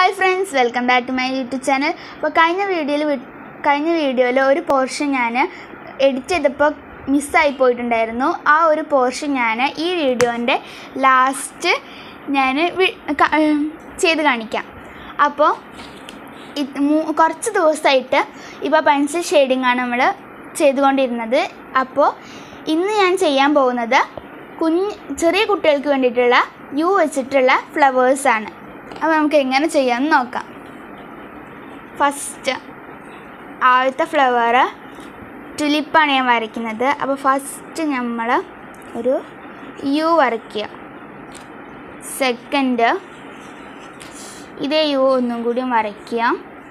hi friends welcome back to my YouTube channel അപ്പോൾ കഴിഞ്ഞ വീഡിയോയിൽ കഴിഞ്ഞ വീഡിയോയിൽ ഒരു പോർഷൻ ഞാൻ എഡിറ്റ് ചെയ്തപ്പോൾ മിസ്സായി പോയിട്ടുണ്ടായിരുന്നു ആ ഒരു പോർഷൻ ഞാൻ ഈ വീഡിയോൻ്റെ ലാസ്റ്റ് ഞാൻ ചെയ്ത് കാണിക്കാം അപ്പോൾ ഇത് മൂ- കുറച്ച് ദിവസമായിട്ട് ഇപ്പോൾ പെൻസിൽ ഷെയ്ഡിങ് ആണ് നമ്മൾ ചെയ്തുകൊണ്ടിരുന്നത് അപ്പോൾ ഇന്ന് ഞാൻ ചെയ്യാൻ പോകുന്നത് കുഞ്ഞ് ചെറിയ കുട്ടികൾക്ക് വേണ്ടിയിട്ടുള്ള യു വെച്ചിട്ടുള്ള ഫ്ലവേഴ്സാണ് അപ്പോൾ നമുക്ക് എങ്ങനെ ചെയ്യാമെന്ന് നോക്കാം ഫസ്റ്റ് ആദ്യത്തെ ഫ്ലവർ ടുലിപ്പാണ് ഞാൻ വരയ്ക്കുന്നത് അപ്പോൾ ഫസ്റ്റ് നമ്മൾ ഒരു യു വരയ്ക്കുക സെക്കൻഡ് ഇതേ യു ഒന്നും കൂടി വരയ്ക്കുക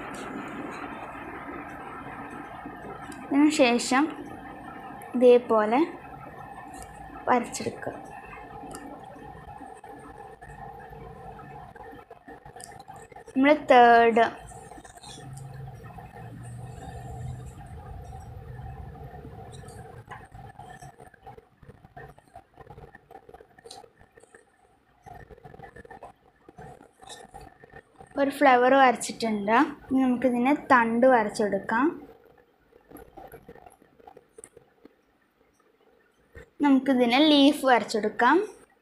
അതിന് ശേഷം ഇതേപോലെ വരച്ചെടുക്കുക നമ്മൾ തേർഡ് ഒരു ഫ്ലവർ വരച്ചിട്ടുണ്ട് ഇനി നമുക്കിതിനെ തണ്ട് വരച്ചെടുക്കാം നമുക്കിതിനെ ലീഫ് വരച്ചെടുക്കാം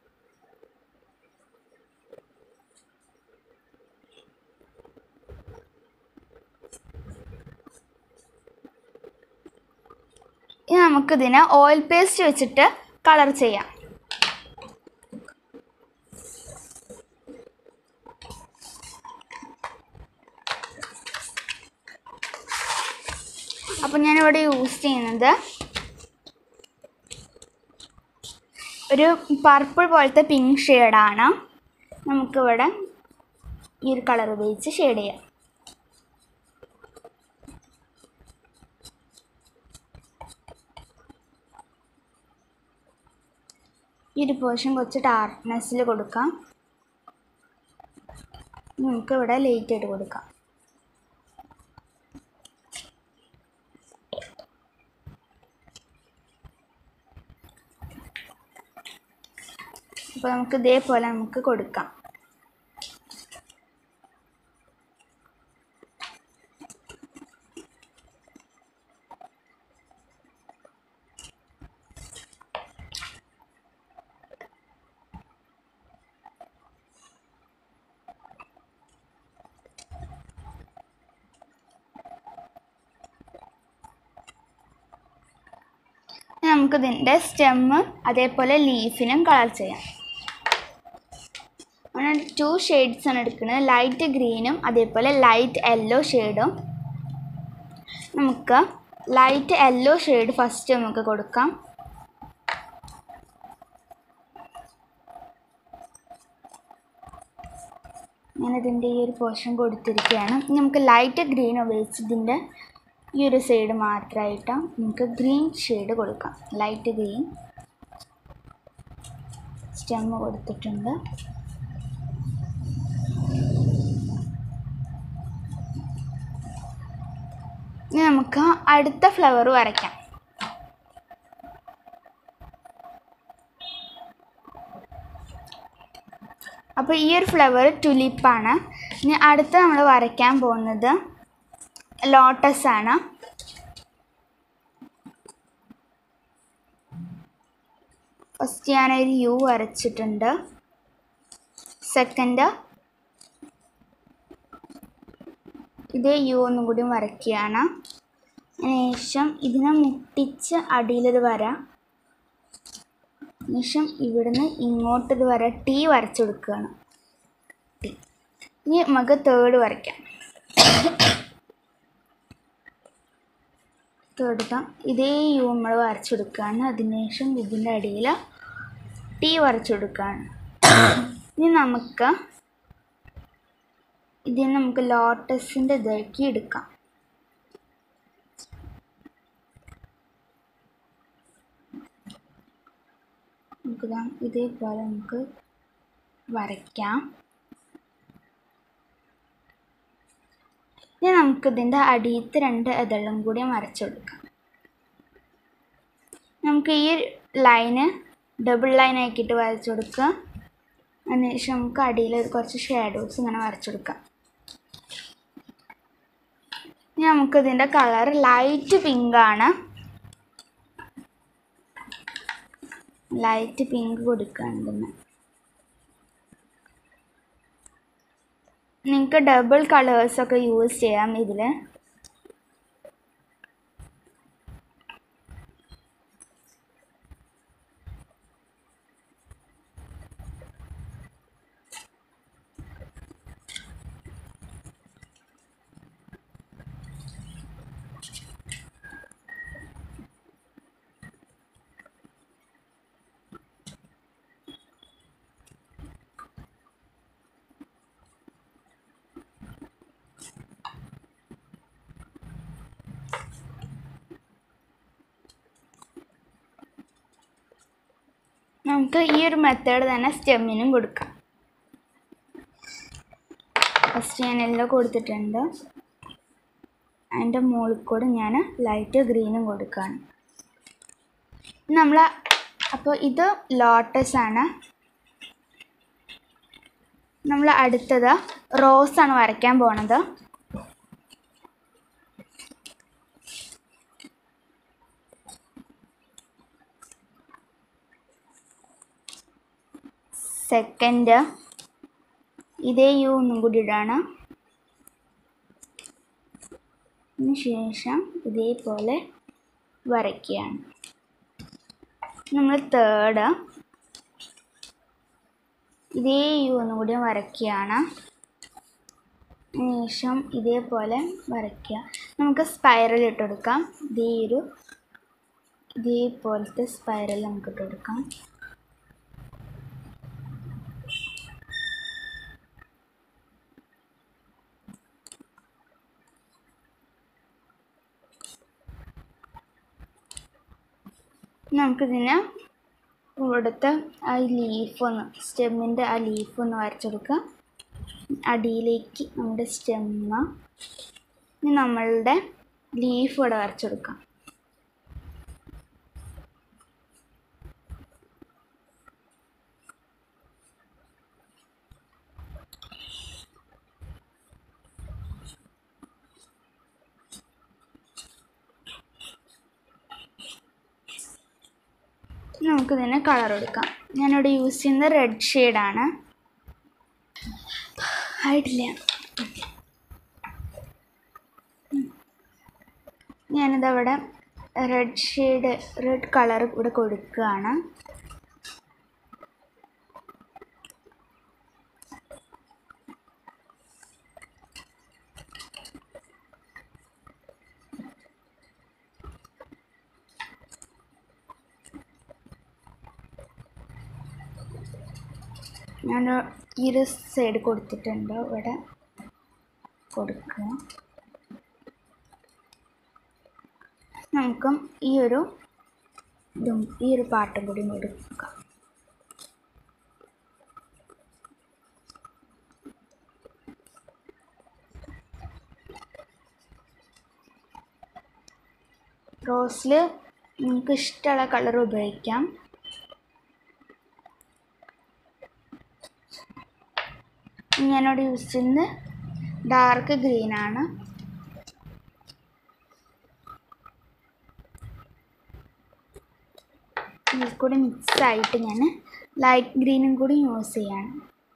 ഇനി നമുക്കിതിനെ ഓയിൽ പേസ്റ്റ് വെച്ചിട്ട് കളർ ചെയ്യാം അപ്പോൾ ഞാനിവിടെ യൂസ് ചെയ്യുന്നത് ഒരു പർപ്പിൾ പോലത്തെ പിങ്ക് ഷെയ്ഡാണ് നമുക്കിവിടെ ഈ ഒരു കളർ ഉപയോഗിച്ച് ഷെയ്ഡ് ചെയ്യാം ഈ ഒരു പോർഷൻ കുറച്ച് ഡാർക്ക്നെസ്സിൽ കൊടുക്കാം നമുക്കിവിടെ ലൈറ്റ് ആയിട്ട് കൊടുക്കാം അപ്പോൾ നമുക്ക് ഇതേപോലെ നമുക്ക് കൊടുക്കാം ഇനി നമുക്കിതിൻ്റെ സ്റ്റെമ്മും അതേപോലെ ലീഫിനും കളർ ചെയ്യാം അങ്ങനെ ടു ഷെയ്ഡ്സ് ആണ് എടുക്കുന്നത് ലൈറ്റ് ഗ്രീനും അതേപോലെ ലൈറ്റ് യെല്ലോ ഷെയ്ഡും നമുക്ക് ലൈറ്റ് യെല്ലോ ഷെയ്ഡ് ഫസ്റ്റ് നമുക്ക് കൊടുക്കാം ഞാനിതിൻ്റെ ഈ ഒരു പോർഷൻ കൊടുത്തിരിക്കുകയാണ് ഇനി നമുക്ക് ലൈറ്റ് ഗ്രീൻ ഉപയോഗിച്ച് ഇതിൻ്റെ ഈ ഒരു സൈഡ് മാത്രമായിട്ട് നമുക്ക് ഗ്രീൻ ഷെയ്ഡ് കൊടുക്കാം ലൈറ്റ് ഗ്രീൻ സ്റ്റെമ്മ് കൊടുത്തിട്ടുണ്ട് ഇനി നമുക്ക് അടുത്ത ഫ്ലവർ വരയ്ക്കാം അപ്പോൾ ഈ ഒരു ഫ്ലവർ ടുലിപ്പാണ് ഇനി അടുത്ത നമ്മൾ വരയ്ക്കാൻ പോകുന്നത് ലോട്ടസ് ആണ് ഫസ്റ്റ് ഞാനൊരു യു വരച്ചിട്ടുണ്ട് സെക്കൻഡ് ഇതേ യു ഒന്നും കൂടി വരയ്ക്കുകയാണ് ശേഷം ഇതിനെ മുട്ടിച്ച് അടിയിലൊരു വര ശേഷം ഇവിടുന്ന് ഇങ്ങോട്ടൊരു വര ടി വരച്ചു കൊടുക്കുകയാണ് ടി ഇനി നമുക്ക് തേർഡ് വരയ്ക്കാം തേർഡ് ഇതാ ഇതേ യു നമ്മൾ വരച്ചെടുക്കുകയാണ് അതിനുശേഷം ഇതിൻ്റെ അടിയിൽ ടി വരച്ചെടുക്കുകയാണ് ഇനി നമുക്ക് ഇതിന് നമുക്ക് ലോട്ടസിൻ്റെ ഇതാക്കി എടുക്കാം നമുക്കിതാ ഇതേപോലെ നമുക്ക് വരയ്ക്കാം ഇനി നമുക്കിതിൻ്റെ അടിയത്തെ രണ്ട് ഇതളും കൂടി വരച്ചെടുക്കാം നമുക്ക് ഈ ലൈന് ഡബിൾ ലൈൻ ആക്കിയിട്ട് വരച്ചു കൊടുക്കുക അതിനുശേഷം നമുക്ക് അടിയിൽ കുറച്ച് ഷാഡോസ് ഇങ്ങനെ വരച്ചു കൊടുക്കാം ഇനി നമുക്കിതിൻ്റെ കളർ ലൈറ്റ് പിങ്ക് ആണ് ലൈറ്റ് പിങ്ക് കൊടുക്കുകയാണ് നിങ്ങൾക്ക് ഡബിൾ കളേഴ്സൊക്കെ യൂസ് ചെയ്യാം ഇതിൽ നമുക്ക് ഈ ഒരു മെത്തേഡ് തന്നെ സ്റ്റെമ്മിനും കൊടുക്കാം ഫസ്റ്റ് ഞാൻ എല്ലാം കൊടുത്തിട്ടുണ്ട് അതിൻ്റെ മുകളിൽ കൂടെ ഞാൻ ലൈറ്റ് ഗ്രീനും കൊടുക്കുകയാണ് നമ്മൾ അപ്പോൾ ഇത് ലോട്ടസ് ആണ് നമ്മൾ അടുത്തത് റോസ് ആണ് വരയ്ക്കാൻ പോണത് സെക്കൻഡ് ഇതേ യു ഒന്നും കൂടി ഇടാണ് അതിന് ശേഷം ഇതേപോലെ വരയ്ക്കുകയാണ് നമ്മൾ തേർഡ് ഇതേ യു ഒന്നും കൂടി വരയ്ക്കുകയാണ് ശേഷം ഇതേപോലെ വരയ്ക്കുക നമുക്ക് സ്പൈറൽ ഇട്ട് കൊടുക്കാം ഇതേ ഒരു ഇതേപോലത്തെ സ്പൈറൽ നമുക്ക് ഇട്ട് കൊടുക്കാം നമുക്കിതിന് ഇവിടുത്തെ ആ ലീഫ് ഒന്ന് സ്റ്റെമ്മിൻ്റെ ആ ലീഫ് ഒന്ന് വരച്ചെടുക്കുക അടിയിലേക്ക് നമ്മുടെ സ്റ്റെമ്മ ഇനി നമ്മളുടെ ലീഫ് ഇവിടെ വരച്ചെടുക്കാം നമുക്ക് ഇതിന് കളർ കൊടുക്കാം ഞാനിവിടെ യൂസ് ചെയ്യുന്നത് റെഡ് ഷെയ്ഡാണ് ആയിട്ടില്ല ഞാനിതവിടെ റെഡ് ഷെയ്ഡ് റെഡ് കളർ ഇവിടെ കൊടുക്കുകയാണ് ഞാൻ ഈ ഒരു സൈഡ് കൊടുത്തിട്ടുണ്ട് ഇവിടെ കൊടുക്കുക നമുക്കും ഈ ഒരു ഇതും ഈ ഒരു പാട്ടും കൂടി കൊടുക്കാം റോസിൽ നിങ്ങൾക്ക് ഇഷ്ടമുള്ള കളർ ഉപയോഗിക്കാം ഞാനിവിടെ യൂസ് ചെയ്യുന്നത് ഡാർക്ക് ഗ്രീൻ ആണ് ഇതിൽ കൂടി മിക്സ് ആയിട്ട് ഞാൻ ലൈറ്റ് ഗ്രീനും കൂടി യൂസ് ചെയ്യാണ്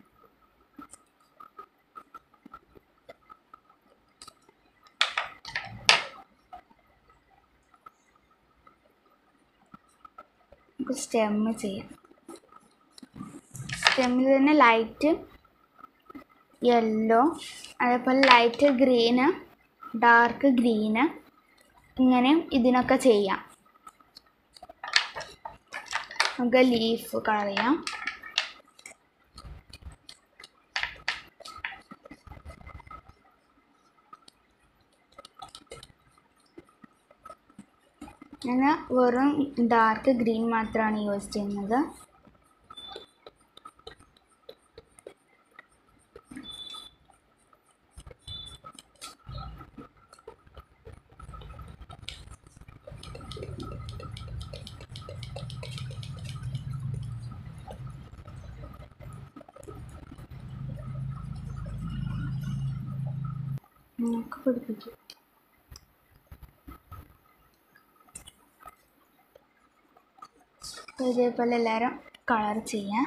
നമുക്ക് സ്റ്റെമ്മ് ചെയ്യാം സ്റ്റെമ്മിൽ തന്നെ ലൈറ്റ് യെല്ലോ അതേപോലെ ലൈറ്റ് ഗ്രീന് ഡാർക്ക് ഗ്രീന് ഇങ്ങനെയും ഇതിനൊക്കെ ചെയ്യാം നമുക്ക് ലീഫ് കളർ ചെയ്യാം ഞാൻ വെറും ഡാർക്ക് ഗ്രീൻ മാത്രമാണ് യൂസ് ചെയ്യുന്നത് നമുക്ക് പിടിപ്പിക്കും അപ്പോൾ ഇതേപോലെ എല്ലാവരും കളർ ചെയ്യാം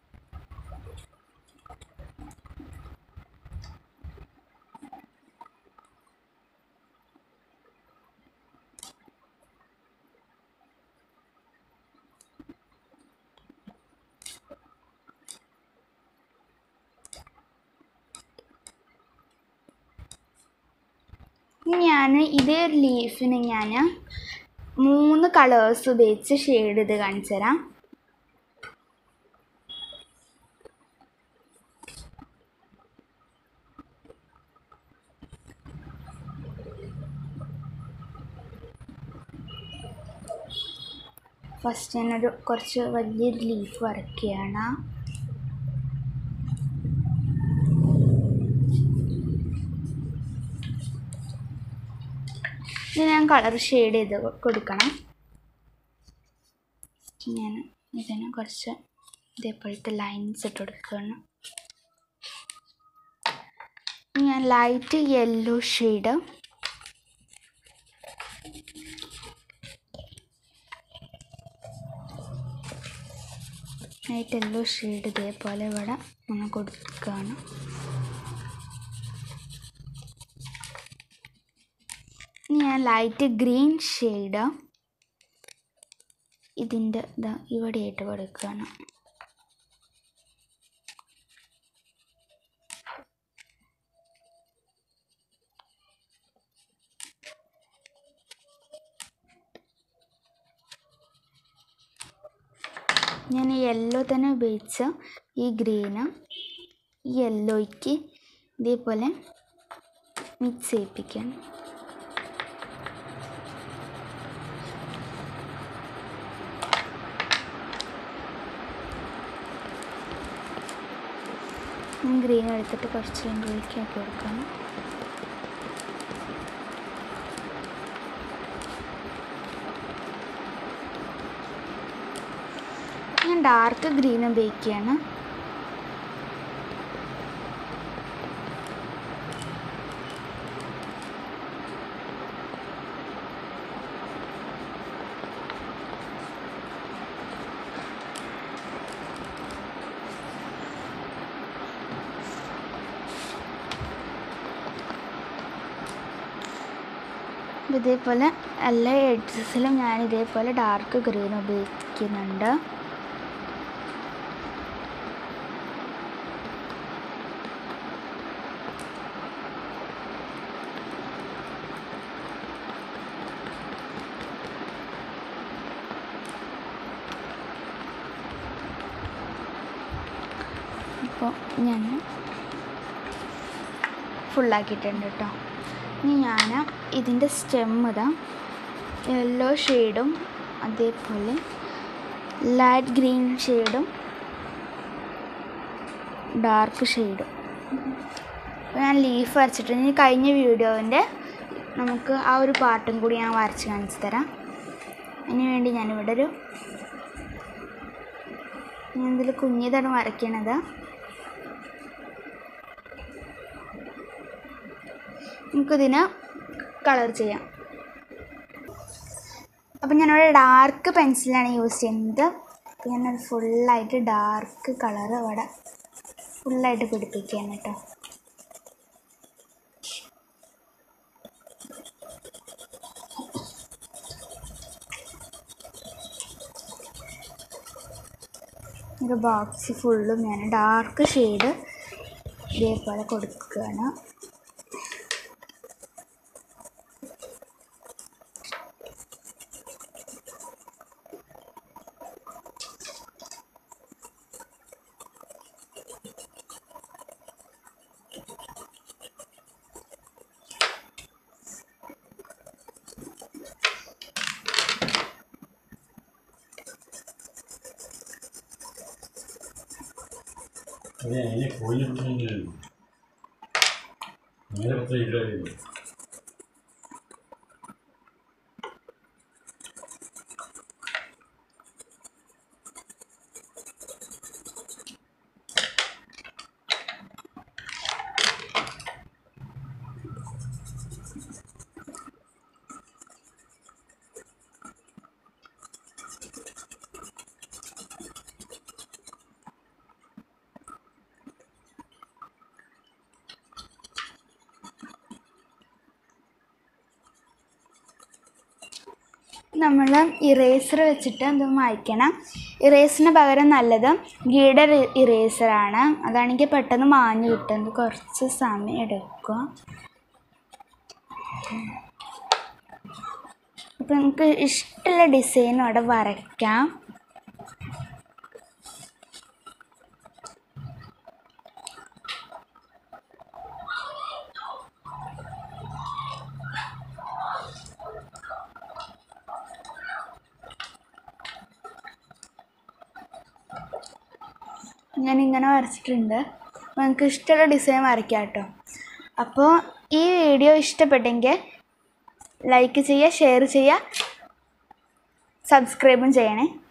ഇനി ഞാൻ ഇതേ ഒരു ലീഫിന് ഞാൻ മൂന്ന് കളേഴ്സ് ഉപയോഗിച്ച് ഷെയ്ഡ് ചെയ്ത് കാണിച്ചു തരാം ഫസ്റ്റ് ഞാനൊരു കുറച്ച് വലിയൊരു ലീഫ് വരയ്ക്കുകയാണ് ഇത് ഞാൻ കളർ ഷെയ്ഡ് ചെയ്ത് കൊ- കൊടുക്കണം ഞാൻ ഇതിന് കുറച്ച് ഇതേപോലത്തെ ലൈൻസ് ഇട്ട് കൊടുക്കുകയാണ് ഇനി ഞാൻ light yellow shade light yellow shade ഇതേപോലെ ഇവിടെ ഒന്ന് കൊടുക്കുകയാണ് ഇനി ഞാൻ ലൈറ്റ് ഗ്രീൻ ഷെയ്ഡ് ഇതിൻ്റെ ഇതാ ഇവിടെയായിട്ട് കൊടുക്കുകയാണ് ഞാൻ യെല്ലോ തന്നെ ഉപയോഗിച്ച ഈ ഗ്രീന് ഈ യെല്ലോയ്ക്ക് ഇതേപോലെ മിക്സ് ചെയ്യിപ്പിക്കണം ഗ്രീൻ എടുത്തിട്ട് കുറച്ച് രണ്ടിലേക്ക് ആക്കി കൊടുക്കണം ഞാൻ ഡാർക്ക് ഗ്രീൻ ഉപയോഗിക്കുകയാണ് അപ്പോൾ ഇതേപോലെ എല്ലാ എഡ്ജസിലും ഞാൻ ഇതേപോലെ ഡാർക്ക് ഗ്രീൻ ഉപയോഗിക്കുന്നുണ്ട് അപ്പോൾ ഞാൻ ഫുള്ളാക്കിയിട്ടുണ്ട് കേട്ടോ ഇനി ഞാൻ ഇതിൻ്റെ സ്റ്റെം ഇതാ യെല്ലോ ഷെയ്ഡും അതേപോലെ ലൈറ്റ് ഗ്രീൻ ഷെയ്ഡും ഡാർക്ക് ഷെയ്ഡും അപ്പോൾ ഞാൻ ലീഫ് വരച്ചിട്ടുണ്ട് ഇനി കഴിഞ്ഞ വീഡിയോൻ്റെ നമുക്ക് ആ ഒരു പാർട്ടും കൂടി ഞാൻ വരച്ച് കാണിച്ചു തരാം അതിന് വേണ്ടി ഞാനിവിടെ ഒരു ഞാൻ ഇതിൽ കുഞ്ഞിതാണ് വരയ്ക്കണത് നമുക്കിതിന് കളർ ചെയ്യാം അപ്പം ഞാനിവിടെ ഡാർക്ക് പെൻസിലാണ് യൂസ് ചെയ്യുന്നത് അപ്പം ഞാനത് ഫുള്ളായിട്ട് ഡാർക്ക് കളർ ഇവിടെ ഫുള്ളായിട്ട് പിടിപ്പിക്കുകയാണ് കേട്ടോ ഒരു ബോക്സ് ഫുള്ളും ഞാൻ ഡാർക്ക് ഷെയ്ഡ് ഇതേപോലെ കൊടുക്കുകയാണ് അതെ അതിനെ കോഴിഞ്ഞിട്ടുണ്ടെങ്കിൽ നേരെ പത്ര ഇല്ല നമ്മൾ ഇറേസർ വെച്ചിട്ട് ഇത് മായ്ക്കണം ഇറേസറിന് പകരം നല്ലത് ഗീഡർ ഇറേസറാണ് അതാണെങ്കിൽ പെട്ടെന്ന് മാഞ്ഞു കിട്ടുന്നത് കുറച്ച് സമയം എടുക്കും അപ്പം നമുക്ക് ഇഷ്ടമുള്ള ഡിസൈൻ അവിടെ വരയ്ക്കാം ഞാൻ ഇങ്ങനെ വരച്ചിട്ടുണ്ട് അപ്പോൾ നിങ്ങൾക്ക് ഇഷ്ടമുള്ള ഡിസൈൻ വരയ്ക്കാം കേട്ടോ അപ്പോൾ ഈ വീഡിയോ ഇഷ്ടപ്പെട്ടെങ്കിൽ ലൈക്ക് ചെയ്യുക ഷെയർ ചെയ്യുക സബ്സ്ക്രൈബും ചെയ്യണേ